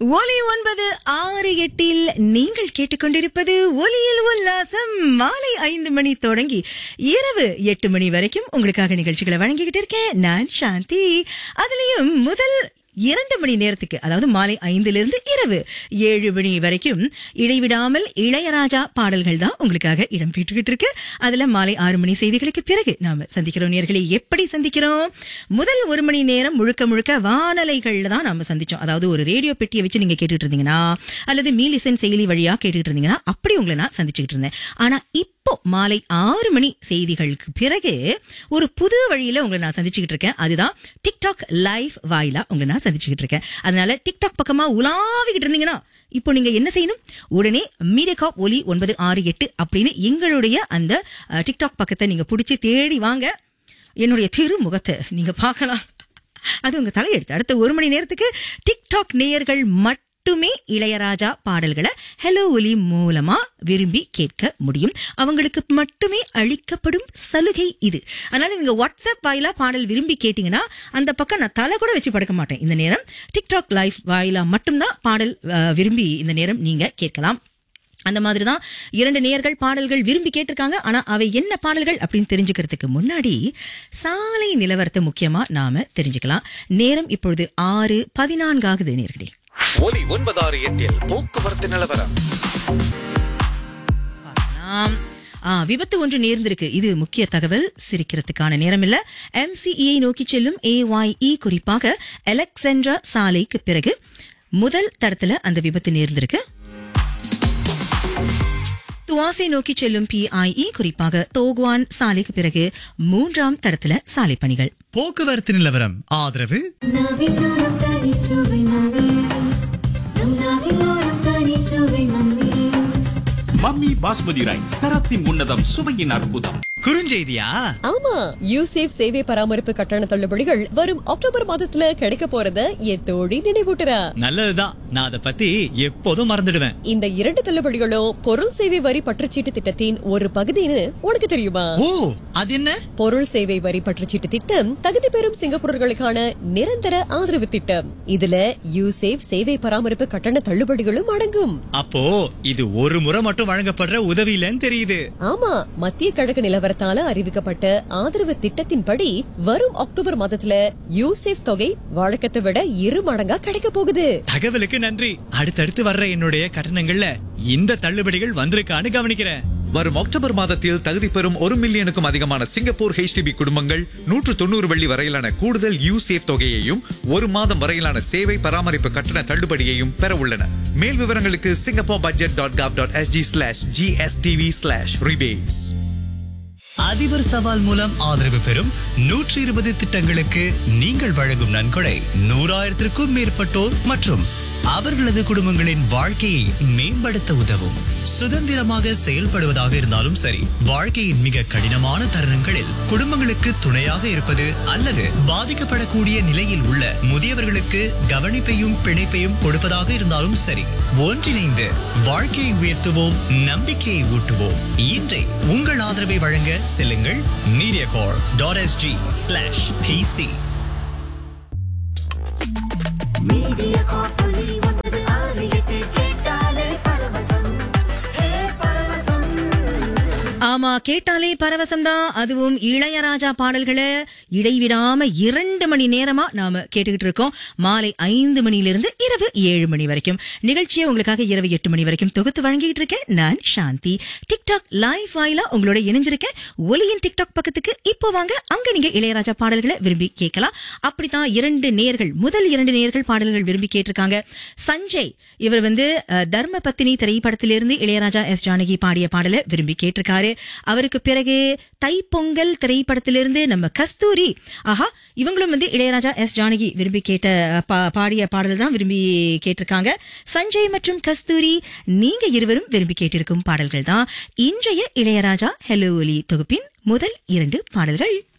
ஒலி ஒன்பது ஆறு எட்டில் நீங்கள் கேட்டுக்கொண்டிருப்பது ஒலியில் உல்லாசம் மாலை ஐந்து மணி தொடங்கி இரவு எட்டு மணி வரைக்கும் உங்களுக்காக நிகழ்ச்சிகளை வழங்கிக்கிட்டு இருக்கேன் நான் சாந்தி அதுலயும் முதல் இரண்டு மணி நேரத்துக்கு அதாவது மாலை ஐந்திலிருந்து இரவு ஏழு மணி வரைக்கும் இடைவிடாமல் இளையராஜா பாடல்கள் தான் உங்களுக்காக இடம் பெற்றுக்கிட்டு இருக்கு அதுல மாலை ஆறு மணி செய்திகளுக்கு பிறகு நாம சந்திக்கிறோம் நேர்களை எப்படி சந்திக்கிறோம் முதல் ஒரு மணி நேரம் முழுக்க முழுக்க வானலைகள்ல தான் நாம சந்திச்சோம் அதாவது ஒரு ரேடியோ பெட்டியை வச்சு நீங்க கேட்டுட்டு இருந்தீங்கன்னா அல்லது மீலிசன் செயலி வழியா கேட்டுட்டு இருந்தீங்கன்னா அப்படி உங்களை நான் சந்திச்சுக்கிட்டு இருந்தேன் ஆனா இப்போ மாலை ஆறு மணி செய்திகளுக்கு பிறகு ஒரு புது வழியில உங்களை நான் சந்திச்சுக்கிட்டு இருக்கேன் அதுதான் டிக்டாக் லைவ் வாயிலா உங்களை நான் சந்திச்சுக்கிட்டு இருக்கேன் அதனால டிக்டாக் பக்கமா உலாவிக்கிட்டு இருந்தீங்கன்னா இப்போ நீங்க என்ன செய்யணும் உடனே மீடியா ஒலி ஒன்பது ஆறு எட்டு அப்படின்னு எங்களுடைய அந்த அஹ், டிக்டாக் பக்கத்தை நீங்க பிடிச்சி தேடி வாங்க என்னுடைய திருமுகத்தை நீங்க பார்க்கலாம் அது உங்க தலையெடுத்து அடுத்த ஒரு மணி நேரத்துக்கு டிக்டாக் நேயர்கள் மட்டுமே இளையராஜா பாடல்களை ஹலோ ஒலி மூலமா விரும்பி கேட்க முடியும் அவங்களுக்கு மட்டுமே அளிக்கப்படும் சலுகை இது அதனால நீங்க வாட்ஸ்அப் வாயிலா பாடல் விரும்பி கேட்டீங்கன்னா அந்த பக்கம் நான் தலை கூட வச்சு படுக்க மாட்டேன் இந்த நேரம் டிக்டாக் லைவ் வாயிலா மட்டும்தான் பாடல் அஹ், விரும்பி இந்த நேரம் நீங்க கேட்கலாம் அந்த மாதிரி தான் இரண்டு நேயர்கள் பாடல்கள் விரும்பி கேட்டிருக்காங்க ஆனா அவை என்ன பாடல்கள் அப்படின்னு தெரிஞ்சுக்கிறதுக்கு முன்னாடி சாலை நிலவரத்தை முக்கியமா நாம தெரிஞ்சுக்கலாம் நேரம் இப்பொழுது ஆறு பதினான்காகுது நேர்களே ஒலி ஒன்பதாறு எட்டில் போக்குவரத்து நிலவரம் பார்க்கலாம். ஆ, விபத்து ஒன்று நேர்ந்திருக்கு இது முக்கிய தகவல் சிரிக்கிறதுக்கான நேரம் இல்ல எம்சிஇயை நோக்கி செல்லும் ஏஒய்இ குறிப்பாக அலெக்சாண்ட்ரா சாலைக்கு பிறகு முதல் தடத்துல அந்த விபத்து நேர்ந்திருக்கு துவாசை நோக்கி செல்லும் பிஐஇ குறிப்பாக தோகுவான் சாலைக்கு பிறகு மூன்றாம் தடத்துல சாலை பணிகள் போக்குவரத்து நிலவரம் ஆதரவு நாவிலோரம் தனிச்சுவை மம்மீஸ் நம் நாவிலோரம் தனிச்சுவை மம்மீஸ் மம்மி பாஸ்மதி ரைஸ் தரத்தின் உன்னதம் சுவையின் அற்புதம் குறுஞ்செய்தியா ஆமா யூசேஃப் சேவை பராமரிப்பு கட்டண தள்ளுபடிகள் வரும் அக்டோபர் மாதத்துல கிடைக்க போறத என் தோழி நினைவூட்டுறா நல்லதுதான் நான் அதை பத்தி எப்போதும் மறந்துடுவேன் இந்த இரண்டு தள்ளுபடிகளும் பொருள் சேவை வரி பற்றுச்சீட்டு திட்டத்தின் ஒரு பகுதின்னு உனக்கு தெரியுமா ஓ அது என்ன பொருள் சேவை வரி பற்றுச்சீட்டு திட்டம் தகுதி பெறும் சிங்கப்பூரர்களுக்கான நிரந்தர ஆதரவு திட்டம் இதுல யூசேஃப் சேவை பராமரிப்பு கட்டண தள்ளுபடிகளும் அடங்கும் அப்போ இது ஒரு முறை மட்டும் வழங்கப்படுற உதவி இல்லைன்னு தெரியுது ஆமா மத்திய கிழக்கு நிலவரத்தால அறிவிக்கப்பட்ட ஆதரவு திட்டத்தின்படி வரும் அக்டோபர் மாதத்துல யூசேஃப் தொகை வழக்கத்தை விட இரு மடங்கா கிடைக்க போகுது தகவலுக்கு நன்றி அடுத்தடுத்து வர்ற என்னுடைய கட்டணங்கள்ல இந்த தள்ளுபடிகள் வந்திருக்கான்னு கவனிக்கிறேன் வரும் அக்டோபர் மாதத்தில் தகுதி பெறும் ஒரு மில்லியனுக்கும் அதிகமான சிங்கப்பூர் HDB குடும்பங்கள் நூற்று தொண்ணூறு வெள்ளி வரையிலான கூடுதல் யூசேஃப் தொகையையும் ஒரு மாதம் வரையிலான சேவை பராமரிப்பு கட்டண தள்ளுபடியையும் பெற உள்ளன மேல் விவரங்களுக்கு Singapore budget dot gov dot SG slash GSTV slash rebates அதிபர் சவால் மூலம் ஆதரவு பெறும் நூற்றி இருபது திட்டங்களுக்கு நீங்கள் வழங்கும் நன்கொடை நூறாயிரத்திற்கும் மேற்பட்டோர் மற்றும் அவர்களது குடும்பங்களின் வாழ்க்கையை மேம்படுத்த உதவும் சுதந்திரமாக செயல்படுவதாக இருந்தாலும் சரி வாழ்க்கையின் மிக கடினமான தருணங்களில் குடும்பங்களுக்கு துணையாக இருப்பது அல்லது பாதிக்கப்படக்கூடிய நிலையில் உள்ள முதியவர்களுக்கு கவனிப்பையும் பிணைப்பையும் கொடுப்பதாக இருந்தாலும் சரி ஒன்றிணைந்து வாழ்க்கையை உயர்த்துவோம் நம்பிக்கையை ஊட்டுவோம் இன்றை உங்கள் ஆதரவை வழங்க செல்லுங்கள் Mediacorp dot SG slash PC media காப்பொலி ஒன்பது ஆறு எட்டு கேட்டாலே பரவசம் ஹே பரவசம் ஆமா கேட்டாலே பரவசம்தான் அதுவும் இளையராஜா பாடல்களை இடைவிடாம இரண்டு மணி நேரமா நாம கேட்டுக்கிட்டு இருக்கோம் மாலை ஐந்து மணியிலிருந்து இரவு ஏழு மணி வரைக்கும் நிகழ்ச்சியை உங்களுக்காக இரவு எட்டு மணி வரைக்கும் தொகுத்து வழங்கிட்டு இருக்கேன் நான் சாந்தி டிக்டாக் லைவ் வாயிலா உங்களோட இணைஞ்சிருக்கேன் ஒலியின் டிக்டாக் பக்கத்துக்கு இப்போ வாங்க அங்க நீங்க இளையராஜா பாடல்களை விரும்பி கேட்கலாம் அப்படித்தான் இரண்டு நேர்கள் முதல் இரண்டு நேர்கள் பாடல்கள் விரும்பி கேட்டிருக்காங்க சஞ்சய் இவர் வந்து அஹ், தர்ம பத்தினி திரைப்படத்திலிருந்து இளையராஜா எஸ் ஜானகி பாடிய பாடலை விரும்பி கேட்டிருக்காரு அவருக்கு பிறகு தைப்பொங்கல் திரைப்படத்திலிருந்து நம்ம கஸ்தூரி ஆஹா இவங்களும் வந்து இளையராஜா எஸ் ஜானகி விரும்பி கேட்ட பா- பாடிய பாடல் தான் விரும்பி கேட்டிருக்காங்க சஞ்சய் மற்றும் கஸ்தூரி நீங்க இருவரும் விரும்பி கேட்டிருக்கும் பாடல்கள் தான் இன்றைய இளையராஜா ஹெலோ ஒலி தொகுப்பின் முதல் இரண்டு பாடல்கள்